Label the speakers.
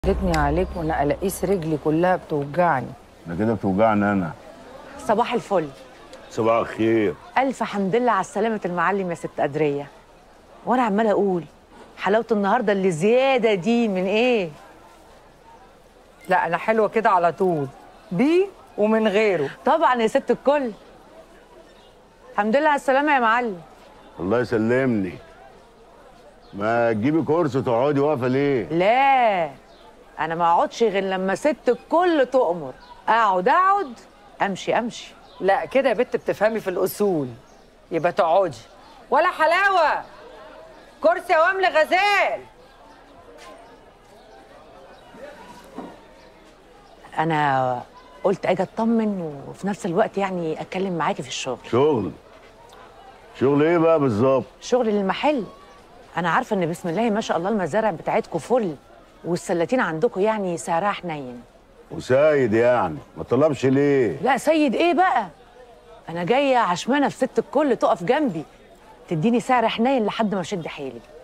Speaker 1: ادتني عليك وانا الاقيس رجلي كلها بتوجعني
Speaker 2: ده كده بتوجعني انا
Speaker 3: صباح الفل
Speaker 2: صباح الخير
Speaker 3: ألف حمد لله على سلامة المعلم يا ست قدرية وأنا عمالة أقول حلاوة النهاردة اللي زيادة دي من إيه؟
Speaker 1: لا انا حلوه كده على طول بيه ومن غيره
Speaker 3: طبعا يا ست الكل الحمد لله على السلامة يا معلم
Speaker 2: الله يسلمني ما تجيبي كرسي تقعدي واقفه ليه
Speaker 3: لا أنا ما أقعدش غير لما ست الكل تؤمر أقعد أقعد أمشي أمشي
Speaker 1: لا كده يا بت بتفهمي في الاصول يبقى تقعدي ولا حلاوه كرسي وامل غزال
Speaker 3: أنا قلت أجي أطمن وفي نفس الوقت يعني أتكلم معاكي في الشغل
Speaker 2: شغل شغل ايه بقى بالظبط
Speaker 3: شغل للمحل انا عارفه ان بسم الله ما شاء الله المزارع بتاعتكم فل والسلاتين عندكم يعني سعرها حنين
Speaker 2: وسايد يعني ما طلبش ليه
Speaker 3: لا سيد ايه بقى انا جايه عشمانه في ست الكل تقف جنبي تديني سعر حنين لحد ما اشد حيلي